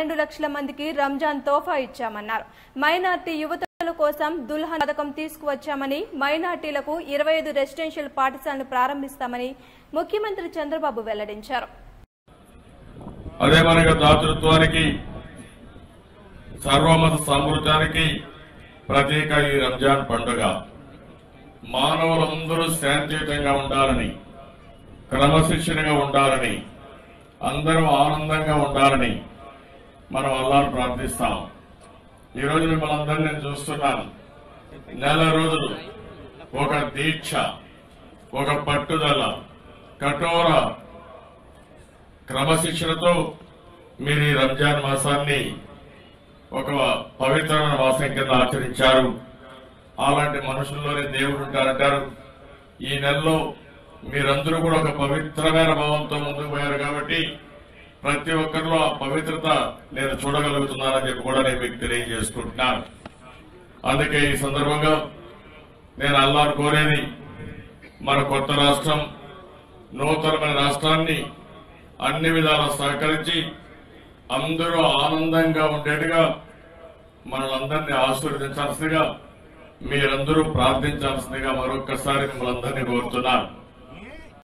రెండు లక్షల మందికి రంజాన్ తోఫా ఇచ్చామన్నారు మైనార్టీ యువతుల కోసం దుల్హన్ పథకం తీసుకువచ్చామని మైనార్టీలకు ఇరవై ఐదు రెసిడెన్షియల్ పాఠశాలను ప్రారంభిస్తామని ముఖ్యమంత్రి చంద్రబాబు వెల్లడించారు అదే మనకు దాతృత్వానికి సర్వమత సమృద్ధానికి ప్రతీక ఈ రంజాన్ పండుగ మానవులందరూ శాంతియుతంగా ఉండాలని క్రమశిక్షణగా ఉండాలని అందరూ ఆనందంగా ఉండాలని మనం అల్లాను ప్రార్థిస్తాం ఈ రోజు మిమ్మల్ని అందరినీ నేను చూస్తున్నాను నెల రోజులు ఒక దీక్ష ఒక పట్టుదల కఠోర క్రమశిక్షణతో మీరు ఈ రంజాన్ మాసాన్ని ఒక పవిత్రమైన మాసం కింద ఆచరించారు అలాంటి మనుషుల్లోనే దేవుడు ఉంటారంటారు ఈ నెలలో మీరందరూ కూడా ఒక పవిత్రమైన భావంతో ముందుకు పోయారు కాబట్టి ప్రతి ఒక్కరిలో ఆ పవిత్రత నేను చూడగలుగుతున్నానని చెప్పి కూడా నేను మీకు తెలియజేసుకుంటున్నాను అందుకే ఈ సందర్భంగా నేను అల్లాను కోరేది మన కొత్త రాష్ట్రం నూతనమైన రాష్ట్రాన్ని అన్ని విధాలా సహకరించి అందరూ ఆనందంగా ఉండేట్టుగా మనలందరినీ ఆశీర్వదించాల్సిందిగా మీరందరూ ప్రార్థించాల్సిందిగా మరొక్కసారి మిమ్మల్ని అందరినీ కోరుతున్నాను